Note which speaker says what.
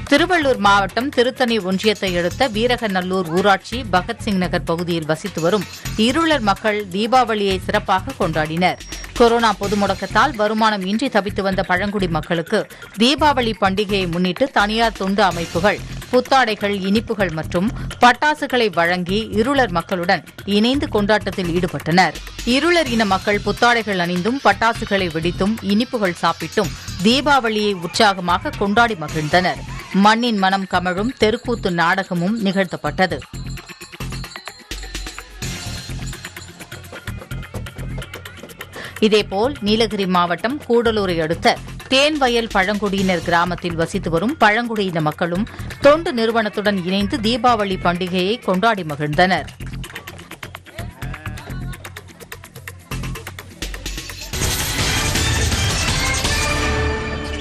Speaker 1: திருவள்ளூர் மாவட்டம் திருத்தணி ஒன்றியத்தை அடுத்த வீரகநல்லூர் ஊராட்சி பகத்சிங் நகர் பகுதியில் வசித்து வரும் இருளர் மக்கள் தீபாவளியை சிறப்பாக கொண்டாடினர் கொரோனா பொது முடக்கத்தால் வருமானம் இன்றி தவித்து வந்த பழங்குடி மக்களுக்கு தீபாவளி பண்டிகையை முன்னிட்டு தனியார் தொண்டு அமைப்புகள் புத்தாடைகள் இனிப்புகள் மற்றும் பட்டாசுகளை வழங்கி இருளர் மக்களுடன் இணைந்து கொண்டாட்டத்தில் ஈடுபட்டனர் இருளர் இன மக்கள் புத்தாடைகள் அணிந்தும் பட்டாசுகளை வெடித்தும் இனிப்புகள் சாப்பிட்டும் தீபாவளியை உற்சாகமாக கொண்டாடி மகிழ்ந்தனர் மண்ணின் மனம் கமழும் தெருக்கூத்து நாடகமும் நிகழ்த்தப்பட்டது இதேபோல் நீலகிரி மாவட்டம் கூடலூரை அடுத்த தேன்வயல் பழங்குடியினர் கிராமத்தில் வசித்து வரும் பழங்குடியின மக்களும் தொண்டு நிறுவனத்துடன் இணைந்து தீபாவளி பண்டிகையை கொண்டாடி மகிழ்ந்தனர்